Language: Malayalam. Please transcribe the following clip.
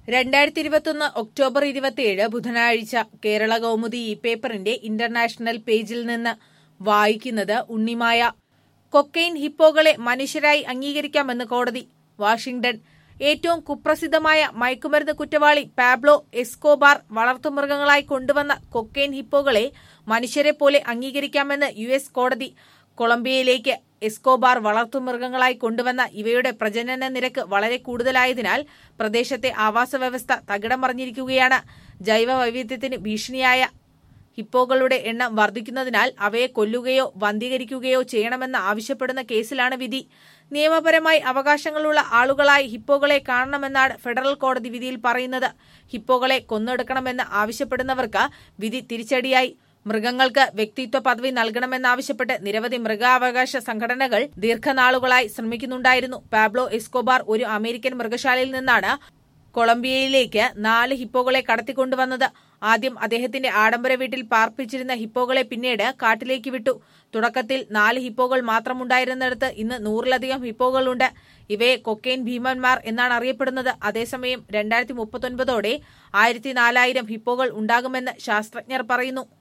രണ്ടായിരത്തി ഇരുപത്തൊന്ന് ഒക്ടോബർ ഇരുപത്തിയേഴ് ബുധനാഴ്ച കേരള കൗമുദി ഈ പേപ്പറിന്റെ ഇന്റർനാഷണൽ പേജിൽ നിന്ന് വായിക്കുന്നത് ഉണ്ണിമായ കൊക്കെയിൻ ഹിപ്പോകളെ മനുഷ്യരായി അംഗീകരിക്കാമെന്ന് കോടതി വാഷിംഗ്ടൺ ഏറ്റവും കുപ്രസിദ്ധമായ മയക്കുമരുന്ന് കുറ്റവാളി പാബ്ലോ എസ്കോബാർ വളർത്തുമൃഗങ്ങളായി കൊണ്ടുവന്ന കൊക്കെയിൻ ഹിപ്പോകളെ മനുഷ്യരെ പോലെ അംഗീകരിക്കാമെന്ന് യു എസ് കോടതി കൊളംബിയയിലേക്ക് എസ്കോബാർ വളർത്തുമൃഗങ്ങളായി കൊണ്ടുവന്ന ഇവയുടെ പ്രജനന നിരക്ക് വളരെ കൂടുതലായതിനാൽ പ്രദേശത്തെ ആവാസ വ്യവസ്ഥ തകിടം മറിഞ്ഞിരിക്കുകയാണ് ജൈവ വൈവിധ്യത്തിന് ഭീഷണിയായ ഹിപ്പോകളുടെ എണ്ണം വർദ്ധിക്കുന്നതിനാൽ അവയെ കൊല്ലുകയോ വന്ധീകരിക്കുകയോ ചെയ്യണമെന്ന് ആവശ്യപ്പെടുന്ന കേസിലാണ് വിധി നിയമപരമായി അവകാശങ്ങളുള്ള ആളുകളായി ഹിപ്പോകളെ കാണണമെന്നാണ് ഫെഡറൽ കോടതി വിധിയിൽ പറയുന്നത് ഹിപ്പോകളെ കൊന്നെടുക്കണമെന്ന് ആവശ്യപ്പെടുന്നവർക്ക് വിധി തിരിച്ചടിയായി മൃഗങ്ങൾക്ക് വ്യക്തിത്വ പദവി നൽകണമെന്നാവശ്യപ്പെട്ട് നിരവധി മൃഗാവകാശ സംഘടനകൾ ദീർഘനാളുകളായി ശ്രമിക്കുന്നുണ്ടായിരുന്നു പാബ്ലോ എസ്കോബാർ ഒരു അമേരിക്കൻ മൃഗശാലയിൽ നിന്നാണ് കൊളംബിയയിലേക്ക് നാല് ഹിപ്പോകളെ കടത്തിക്കൊണ്ടുവന്നത് ആദ്യം അദ്ദേഹത്തിന്റെ ആഡംബര വീട്ടിൽ പാർപ്പിച്ചിരുന്ന ഹിപ്പോകളെ പിന്നീട് കാട്ടിലേക്ക് വിട്ടു തുടക്കത്തിൽ നാല് ഹിപ്പോകൾ മാത്രമുണ്ടായിരുന്നിടത്ത് ഇന്ന് നൂറിലധികം ഹിപ്പോകളുണ്ട് ഇവയെ കൊക്കെയിൻ ഭീമന്മാർ എന്നാണ് അറിയപ്പെടുന്നത് അതേസമയം രണ്ടായിരത്തി മുപ്പത്തൊൻപതോടെ ആയിരത്തി നാലായിരം ഹിപ്പോകൾ ഉണ്ടാകുമെന്ന് ശാസ്ത്രജ്ഞർ പറയുന്നു